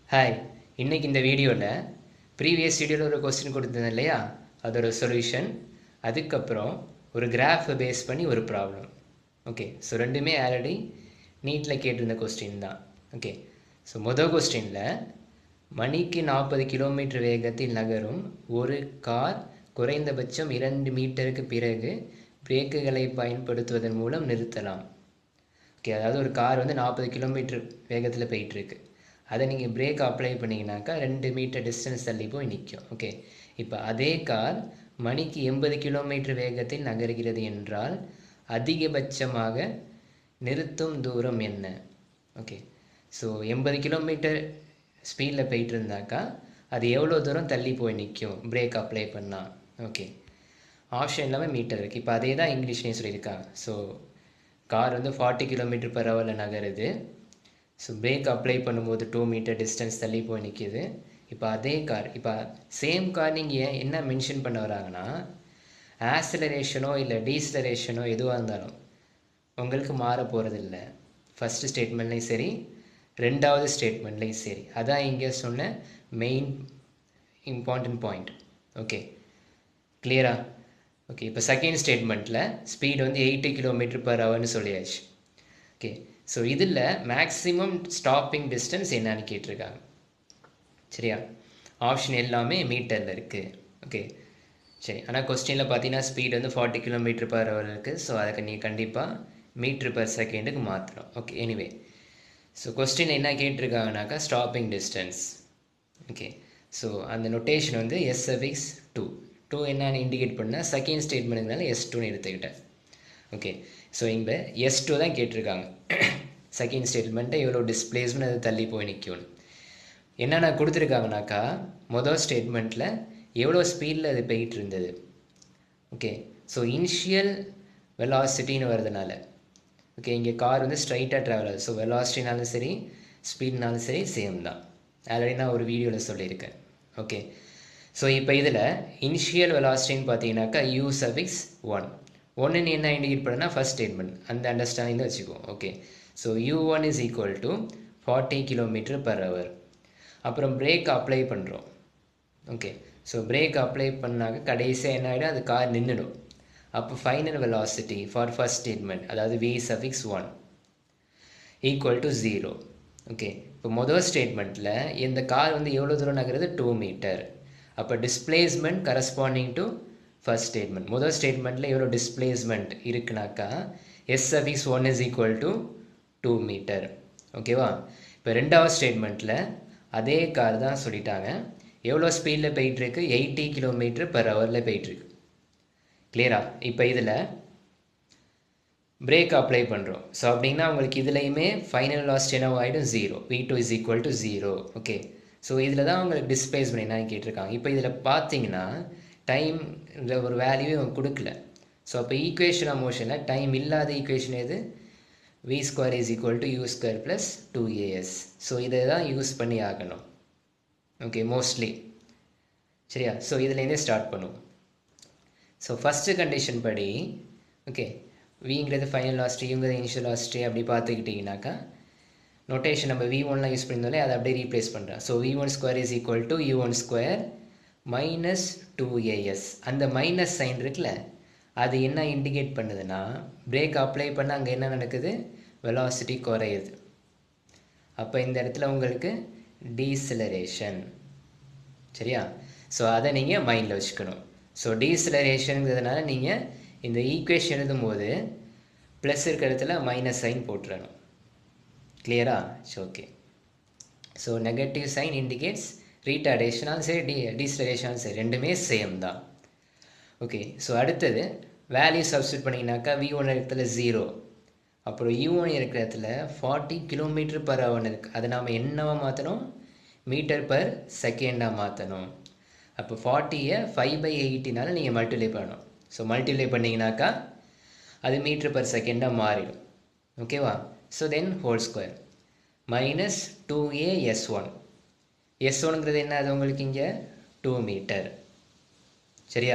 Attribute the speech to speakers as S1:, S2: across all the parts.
S1: hi இன்னைக்கு இந்த வீடியோவில் ப்ரீவியஸ் வீடியோவில் ஒரு கொஸ்டின் கொடுத்தேன் இல்லையா அதோட சொல்யூஷன் அதுக்கப்புறம் ஒரு கிராஃபை பேஸ் பண்ணி ஒரு ப்ராப்ளம் ஓகே ஸோ ரெண்டுமே ஆல்ரெடி நீட்டில் கேட்டிருந்த கொஸ்டின் தான் ஓகே ஸோ மொதல் கொஸ்டினில் மணிக்கு நாற்பது கிலோமீட்டர் வேகத்தில் நகரும் ஒரு கார் குறைந்தபட்சம் இரண்டு மீட்டருக்கு பிறகு பிரேக்குகளை பயன்படுத்துவதன் மூலம் நிறுத்தலாம் ஓகே அதாவது ஒரு கார் வந்து நாற்பது கிலோமீட்டர் வேகத்தில் போயிட்டுருக்கு அதை நீங்கள் பிரேக் அப்ளை பண்ணிங்கனாக்கா ரெண்டு மீட்டர் டிஸ்டன்ஸ் தள்ளி போய் நிற்கும் ஓகே இப்போ அதே கார் மணிக்கு எண்பது கிலோமீட்டர் வேகத்தில் நகர்கிறது என்றால் அதிகபட்சமாக நிறுத்தும் தூரம் என்ன ஓகே ஸோ எண்பது கிலோமீட்டர் ஸ்பீடில் போயிட்டு இருந்தாக்கா அது எவ்வளோ தூரம் தள்ளி போய் நிற்கும் பிரேக் அப்ளை பண்ணால் ஓகே ஆப்ஷன் எல்லாமே மீட்டர் இருக்குது இப்போ அதே தான் இங்கிலீஷ்லேயும் சொல்லியிருக்காங்க ஸோ கார் வந்து ஃபார்ட்டி கிலோமீட்டர் பர் ஹவரில் நகருது ஸோ பிரேக் அப்ளை பண்ணும்போது டூ மீட்டர் டிஸ்டன்ஸ் தள்ளி போய் நிற்கிது இப்போ அதே கார் இப்போ சேம் கார் நீங்கள் என்ன மென்ஷன் பண்ண வராங்கன்னா ஆக்சலரேஷனோ இல்லை டீசலரேஷனோ எதுவாக இருந்தாலும் உங்களுக்கு மாற போகிறதில்ல ஃபஸ்ட்டு ஸ்டேட்மெண்ட்லேயும் சரி ரெண்டாவது ஸ்டேட்மெண்ட்லேயும் சரி அதான் இங்கே சொன்ன மெயின் இம்பார்ட்டன்ட் பாயிண்ட் ஓகே கிளியரா ஓகே இப்போ செகண்ட் ஸ்டேட்மெண்ட்டில் ஸ்பீடு வந்து எயிட்டி கிலோமீட்டர் பர் ஹவர்னு சொல்லியாச்சு ஓகே ஸோ இதில் மேக்ஸிமம் ஸ்டாப்பிங் டிஸ்டன்ஸ் என்னன்னு கேட்டிருக்காங்க சரியா ஆப்ஷன் எல்லாமே மீட்டரில் இருக்குது ஓகே சரி ஆனால் கொஸ்டினில் பார்த்தீங்கன்னா ஸ்பீடு வந்து ஃபார்ட்டி கிலோமீட்டர் பர் ஹவர் இருக்குது ஸோ அதுக்கு நீ கண்டிப்பாக மீட்ரு பர் செகண்டுக்கு மாற்றணும் ஓகே எனிவே ஸோ கொஸ்டின் என்ன கேட்டிருக்காங்கனாக்கா ஸ்டாப்பிங் டிஸ்டன்ஸ் ஓகே ஸோ அந்த நொட்டேஷன் வந்து எஸ் சஃபிக்ஸ் டூ டூ என்னன்னு இண்டிகேட் பண்ணால் செகண்ட் ஸ்டேட்மெண்ட்டுனால எஸ் டூன்னு எடுத்துக்கிட்டேன் ஓகே ஸோ இங்கே எஸ் டூ தான் கேட்டிருக்காங்க செகண்ட் ஸ்டேட்மெண்ட்டை எவ்வளோ டிஸ்பிளேஸ்மெண்ட் அது தள்ளி போய் நிற்கும்னு என்னென்ன கொடுத்துருக்காங்கனாக்கா மொதல் ஸ்டேட்மெண்ட்டில் எவ்வளோ ஸ்பீடில் அது போயிட்டு இருந்தது ஓகே ஸோ இனிஷியல் வெலாசிட்டின்னு வரதுனால ஓகே இங்கே கார் வந்து ஸ்ட்ரைட்டாக ட்ராவல் ஆகுது ஸோ வெலாசிட்டினாலும் சரி ஸ்பீட்னாலும் சரி சேம் தான் ஆல்ரெடி நான் ஒரு வீடியோவில் சொல்லியிருக்கேன் ஓகே ஸோ இப்போ இதில் இனிஷியல் வெலாசிட்டின்னு பார்த்தீங்கன்னாக்கா யூ சஃபிக்ஸ் ஒன் ஒன்றுன்னு என்ன இண்டிகேட் பண்ணுன்னா ஃபஸ்ட் ஸ்டேட்மெண்ட் அந்த அண்டர்ஸ்டாண்டிங் வச்சுக்குவோம் okay so U one is equal to forty kilometre per hour அப்புறம் பிரேக் அப்ளை பண்ணுறோம் ஓகே ஸோ பிரேக் அப்ளை பண்ணாக்க கடைசியாக என்ன ஆகிடும் அது கார் நின்றுடும் அப்போ final velocity for first statement அதாவது V suffix one equal to zero okay இப்போ மொதல் ஸ்டேட்மெண்ட்டில் இந்த கார் வந்து எவ்வளோ தூரம் நகருது டூ மீட்டர் அப்போ displacement corresponding to first statement முதல் ஸ்டேட்மெண்ட்டில் எவ்வளோ displacement இருக்குனாக்கா S suffix one is equal to two metre ஓகேவா இப்போ ரெண்டாவது ஸ்டேட்மெண்ட்டில் அதே கார் தான் சொல்லிட்டாங்க எவ்வளோ ஸ்பீடில் போயிட்டுருக்கு எயிட்டி கிலோமீட்டர் பர் ஹவரில் போயிட்டுருக்கு கிளியரா இப்போ இதில் பிரேக் அப்ளை பண்ணுறோம் ஸோ அப்படின்னா உங்களுக்கு இதுலேயுமே ஃபைனல் லாஸ்ட் என்ன ஆகிடும் zero V two is equal to zero okay so இதில் தான் உங்களுக்கு டிஸ்பிளேஸ்மெண்ட் என்னன்னு கேட்டிருக்காங்க இப்போ இதில் பார்த்தீங்கன்னா டைம் ஒரு வேல்யூவே அவங்க கொடுக்கல ஸோ அப்போ ஈக்குவேஷன் ஆஃப் மோஷனில் டைம் இல்லாத ஈக்குவேஷன் எது V square is equal to U square plus two AS so இதை தான் யூஸ் பண்ணி ஆகணும் ஓகே மோஸ்ட்லி சரியா ஸோ இதுலேருந்தே ஸ்டார்ட் பண்ணுவோம் ஸோ ஃபஸ்ட்டு கண்டிஷன் படி ஓகே விங்கிறது ஃபைனல் லாஸ்ட் யூங்கிறது இனிஷியல் லாஸ்ட்டு அப்படி பார்த்துக்கிட்டிங்கனாக்கா நோட்டேஷன் நம்ம வி ஒன்லாம் யூஸ் பண்ணியிருந்தாலே அதை அப்படியே ரீப்ளேஸ் பண்ணுறேன் so V one square is equal to U one square minus two as அந்த மைனஸ் சைன் இருக்குல்ல அது என்ன இண்டிகேட் பண்ணுதுன்னா பிரேக் அப்ளை பண்ண அங்கே என்ன நடக்குது வெலாசிட்டி குறையுது அப்போ இந்த இடத்துல உங்களுக்கு டீசிலரேஷன் சரியா ஸோ அதை நீங்கள் மைண்டில் வச்சுக்கணும் ஸோ டீசிலரேஷனுங்கிறதுனால நீங்கள் இந்த ஈக்குவேஷன் எழுதும் போது ப்ளஸ் இருக்கிற இடத்துல மைனஸ் சைன் போட்டுறணும் கிளியரா okay so negative sign indicates ரீட்டார்டேஷனாலும் சரி டி டீசிலரேஷனாலும் சரி ரெண்டுமே சேம் தான் ஓகே ஸோ அடுத்தது வேல்யூ சப்ஸ்டியூட் பண்ணிங்கனாக்கா வி ஒன் இடத்துல ஜீரோ அப்புறம் யூ ஒன் இருக்கிற இடத்துல ஃபார்ட்டி கிலோமீட்டர் பர் ஹவர்னு இருக்குது அதை நாம் என்னவா மாற்றணும் மீட்டர் பர் செகண்டாக மாற்றணும் அப்போ ஃபார்ட்டியை ஃபைவ் பை எயிட்டினால நீங்கள் மல்டிப்ளை பண்ணணும் ஸோ மல்டிப்ளை பண்ணிங்கனாக்கா அது மீட்ரு பர் செகண்டாக மாறிடும் ஓகேவா so then whole square minus two A S one S ஒனுங்கிறது என்ன அது உங்களுக்கு இங்கே டூ மீட்டர் சரியா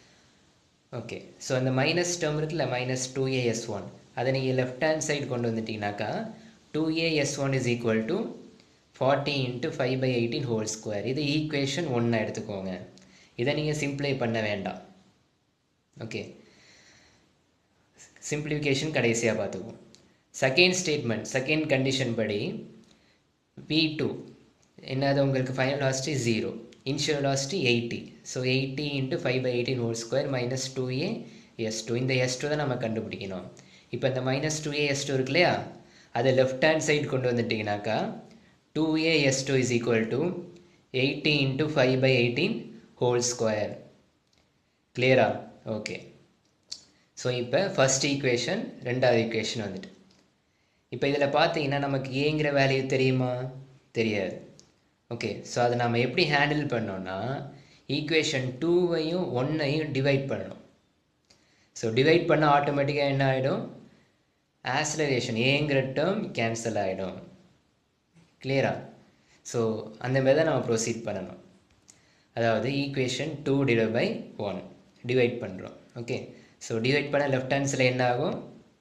S1: ஓகே ஸோ அந்த மைனஸ் டேர்ம் இருக்குல்ல minus two A S one அதை நீங்கள் லெஃப்ட் ஹேண்ட் சைடு கொண்டு வந்துட்டிங்கனாக்கா two A S one is equal to forty into five by eighteen whole square இது ஈக்குவேஷன் ஒன்று எடுத்துக்கோங்க இதை நீங்கள் சிம்ப்ளை பண்ண வேண்டாம் ஓகே சிம்பிளிஃபிகேஷன் கடைசியாக பார்த்துக்குவோம் செகண்ட் ஸ்டேட்மெண்ட் செகண்ட் கண்டிஷன் படி வி டூ என்னது உங்களுக்கு final velocity zero initial velocity eighty so eighty into five by eighteen whole square minus two A S two இந்த எஸ் டூ தான் நம்ம கண்டுபிடிக்கணும் இப்போ இந்த minus two A S two இருக்கு இல்லையா அதை லெஃப்ட் ஹேண்ட் சைடு கொண்டு வந்துட்டிங்கனாக்கா two A S two is equal to eighty into five by eighteen whole square கிளியரா ஓகே ஸோ இப்போ ஃபஸ்ட் ஈக்குவேஷன் ரெண்டாவது ஈக்குவேஷன் வந்துட்டு இப்போ இதில் பார்த்தீங்கன்னா நமக்கு ஏங்கிற வேல்யூ தெரியுமா தெரியாது ஓகே ஸோ அதை நம்ம எப்படி ஹேண்டில் பண்ணோம்னா ஈக்குவேஷன் டூவையும் ஒன்னையும் டிவைட் பண்ணணும் ஸோ டிவைட் பண்ண ஆட்டோமேட்டிக்காக என்ன ஆகிடும் ஆக்சலரேஷன் ஏங்கிற டேர்ம் கேன்சல் ஆகிடும் கிளியரா ஸோ அந்த மாதிரி தான் நம்ம ப்ரொசீட் பண்ணணும் அதாவது equation two divide by one divide பண்ணுறோம் ஓகே ஸோ டிவைட் பண்ண லெஃப்ட் ஹேண்ட்ஸில் என்ன ஆகும்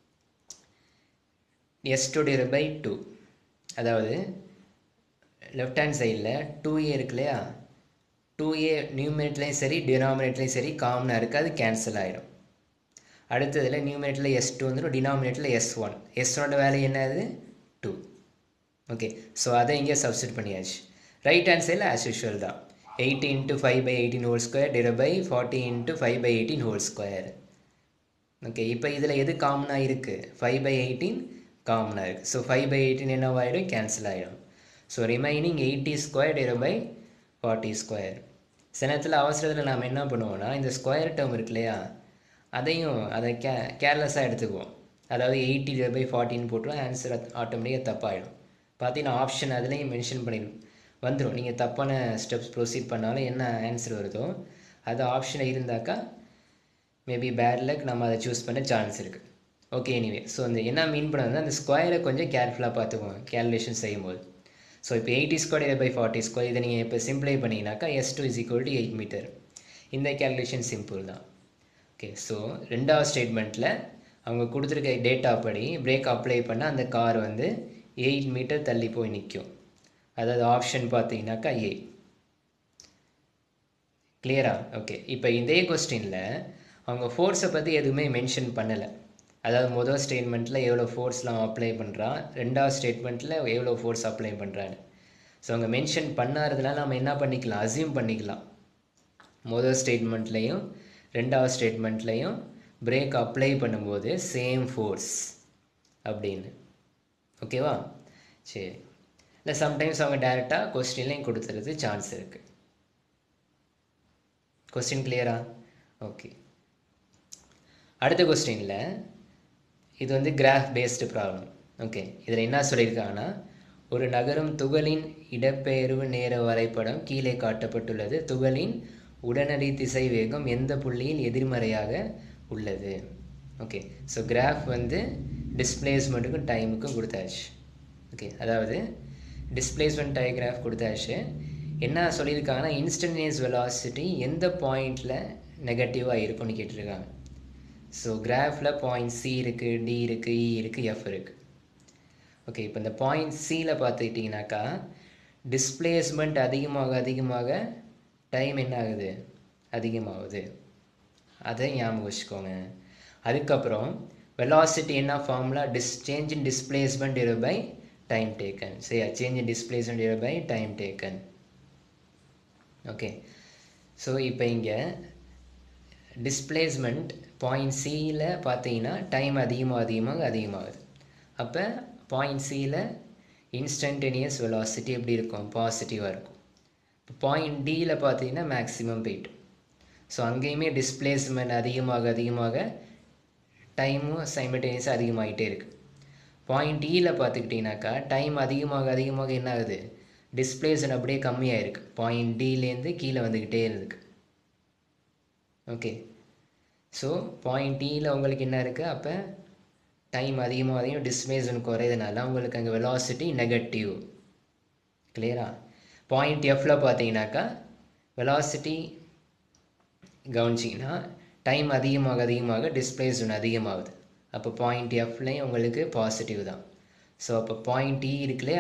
S1: S two divide by two அதாவது லெஃப்ட் ஹேண்ட் சைடில் டூ ஏ இருக்கு இல்லையா டூ ஏ நியூமினேட்லேயும் சரி டினாமினேட்லேயும் சரி காமனாக இருக்குது அது கேன்சல் ஆகிடும் அடுத்ததில் நியூமினேட்டில் எஸ் டூ வந்துடும் டினாமினேட்டில் எஸ் ஒன் எஸ் ஒன்னோட வேல்யூ என்னது டூ ஓகே ஸோ அதை இங்கே சப்ஸ்டிட் பண்ணியாச்சு ரைட் ஹேண்ட் சைடில் ஆஸ் யூஷுவல் தான் eighty into five by eighteen whole square divide by forty into five by eighteen whole square okay இப்போ இதில் எது காமனாக இருக்குது ஃபைவ் பை எயிட்டீன் காமனாக இருக்குது ஸோ ஃபைவ் பை எயிட்டீன் என்னவாயிடும் கேன்சல் ஆகிடும் so remaining eighty square divide by forty square சில நேரத்தில் அவசரத்தில் நாம் என்ன பண்ணுவோம்னா இந்த ஸ்கொயர் டேர்ம் இருக்கு இல்லையா அதையும் அதை கே கேர்லெஸ்ஸாக எடுத்துக்குவோம் அதாவது எயிட்டி டிவைட் பை ஃபார்ட்டின்னு போட்டுருவோம் ஆன்சர் ஆட்டோமேட்டிக்காக தப்பாயிடும் பார்த்தீங்கன்னா ஆப்ஷன் அதுலேயும் மென்ஷன் பண்ணிடும் வந்துடும் நீங்கள் தப்பான ஸ்டெப்ஸ் ப்ரொசீட் பண்ணாலும் என்ன ஆன்சர் வருதோ அது ஆப்ஷனில் இருந்தாக்கா மேபி பேட் லக் நம்ம அதை சூஸ் பண்ண சான்ஸ் இருக்குது ஓகே எனிவே ஸோ அந்த என்ன மீன் பண்ணதுன்னா அந்த ஸ்கொயரை கொஞ்சம் கேர்ஃபுல்லாக பார்த்துக்குவோம் கேல்குலேஷன் செய்யும்போது ஸோ இப்போ eighty square by forty square இதை நீங்கள் இப்போ சிம்பிளை பண்ணிங்கனாக்கா S two is equal to eight metre இந்த கேல்குலேஷன் சிம்பிள் தான் ஓகே ஸோ ரெண்டாவது ஸ்டேட்மெண்ட்டில் அவங்க கொடுத்துருக்க டேட்டா படி பிரேக் அப்ளை பண்ண அந்த கார் வந்து எயிட் மீட்டர் தள்ளி போய் நிற்கும் அதாவது ஆப்ஷன் பார்த்தீங்கன்னாக்கா ஏ கிளியரா ஓகே இப்போ இதே கொஸ்டினில் அவங்க ஃபோர்ஸை பற்றி எதுவுமே மென்ஷன் பண்ணலை அதாவது முதல் ஸ்டேட்மெண்ட்டில் எவ்வளோ ஃபோர்ஸ்லாம் அப்ளை பண்ணுறான் ரெண்டாவது ஸ்டேட்மெண்ட்டில் எவ்வளோ ஃபோர்ஸ் அப்ளை பண்ணுறான்னு ஸோ அவங்க மென்ஷன் பண்ணாததுனால நம்ம என்ன பண்ணிக்கலாம் அசியூம் பண்ணிக்கலாம் முதல் ஸ்டேட்மெண்ட்லேயும் ரெண்டாவது ஸ்டேட்மெண்ட்லேயும் பிரேக் அப்ளை பண்ணும்போது சேம் ஃபோர்ஸ் அப்படின்னு ஓகேவா சரி இல்லை சம்டைம்ஸ் அவங்க டேரெக்டாக கொஸ்டின்லையும் கொடுத்துறது சான்ஸ் இருக்குது கொஸ்டின் கிளியரா ஓகே அடுத்த கொஸ்டினில் இது வந்து கிராஃப் பேஸ்டு ப்ராப்ளம் ஓகே இதில் என்ன சொல்லியிருக்காங்கன்னா ஒரு நகரும் துகளின் இடப்பெயர்வு நேர வரைபடம் கீழே காட்டப்பட்டுள்ளது துகளின் உடனடி திசை வேகம் எந்த புள்ளியில் எதிர்மறையாக உள்ளது ஓகே ஸோ கிராஃப் வந்து டிஸ்பிளேஸ்மெண்ட்டுக்கும் டைமுக்கும் கொடுத்தாச்சு ஓகே அதாவது டிஸ்பிளேஸ்மெண்ட் டயக்ராஃப் கொடுத்தாச்சு என்ன சொல்லியிருக்காங்கன்னா இன்ஸ்டன்டேனியஸ் வெலாசிட்டி எந்த பாயிண்டில் நெகட்டிவாக இருக்கும்னு கேட்டிருக்காங்க ஸோ கிராஃபில் பாயிண்ட் சி இருக்குது டி இருக்குது இ இருக்குது எஃப் இருக்குது ஓகே இப்போ இந்த பாயிண்ட் சியில் பார்த்துக்கிட்டிங்கனாக்கா டிஸ்பிளேஸ்மெண்ட் அதிகமாக அதிகமாக டைம் என்ன ஆகுது அதிகமாகுது அதை ஞாபகம் வச்சுக்கோங்க அதுக்கப்புறம் வெலாசிட்டி என்ன ஃபார்முலா டிஸ் change in displacement divide by time taken சரியா change in displacement divide by time taken okay so இப்போ இங்கே டிஸ்பிளேஸ்மெண்ட் பாயிண்ட் சியில் பார்த்தீங்கன்னா டைம் அதிகமாக அதிகமாக அதிகமாகுது அப்போ பாயிண்ட் சியில் இன்ஸ்டன்டேனியஸ் வெலாசிட்டி எப்படி இருக்கும் பாசிட்டிவாக இருக்கும் இப்போ பாயிண்ட் டியில் பார்த்தீங்கன்னா மேக்ஸிமம் போயிட்டு ஸோ அங்கேயுமே டிஸ்பிளேஸ்மெண்ட் அதிகமாக அதிகமாக டைமும் சைமல்டேனியஸாக அதிகமாகிட்டே இருக்குது பாயிண்ட் இயில் பார்த்துக்கிட்டிங்கனாக்கா டைம் அதிகமாக அதிகமாக என்ன ஆகுது டிஸ்பிளேஷன் அப்படியே கம்மியாக இருக்குது பாயிண்ட் டிலேருந்து கீழே வந்துக்கிட்டே இருக்கு ஓகே ஸோ பாயிண்ட் டியில் உங்களுக்கு என்ன இருக்குது அப்போ டைம் அதிகமாக அதிகம் டிஸ்பிளேஷன் குறையதுனால உங்களுக்கு அங்கே வெலாசிட்டி நெகட்டிவ் கிளியரா பாயிண்ட் எஃப்பில் பார்த்தீங்கன்னாக்கா வெலாசிட்டி கவனிச்சிங்கன்னா டைம் அதிகமாக அதிகமாக டிஸ்பிளேஸ்மெண்ட் அதிகமாகுது அப்போ பாயிண்ட் எஃப்லேயும் உங்களுக்கு பாசிட்டிவ் தான் ஸோ அப்போ பாயிண்ட் இ இருக்கு இல்லையா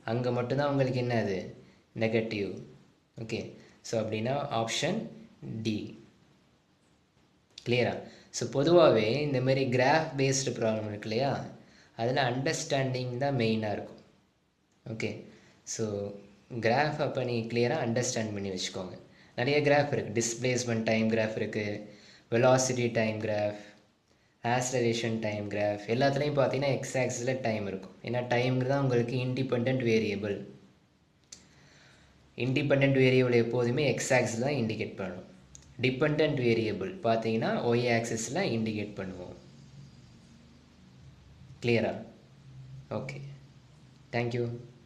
S1: அங்கே மட்டும்தான் உங்களுக்கு என்னது நெகட்டிவ் ஓகே ஸோ அப்படின்னா ஆப்ஷன் டி கிளியரா ஸோ பொதுவாகவே இந்த மாதிரி கிராஃப் பேஸ்டு ப்ராப்ளம் இருக்கு இல்லையா அதில் அண்டர்ஸ்டாண்டிங் தான் மெயினாக இருக்கும் ஓகே ஸோ கிராஃப் அப்போ நீங்கள் கிளியராக அண்டர்ஸ்டாண்ட் பண்ணி வச்சுக்கோங்க நிறைய கிராஃப் இருக்குது டிஸ்பிளேஸ்மெண்ட் டைம் கிராஃப் இருக்குது velocity time graph acceleration time graph எல்லாத்துலேயும் பார்த்தீங்கன்னா எக்ஸ் ஆக்சிஸில் டைம் இருக்கும் ஏன்னா டைம்ங்கிறது தான் உங்களுக்கு இண்டிபெண்ட் வேரியபிள் இண்டிபெண்ட் வேரியபிள் எப்போதுமே எக்ஸ் ஆக்சிஸ் தான் இண்டிகேட் பண்ணும் டிபெண்ட் வேரியபிள் பார்த்தீங்கன்னா ஒய் ஆக்சிஸில் இண்டிகேட் பண்ணுவோம் கிளியரா ஓகே தேங்க்யூ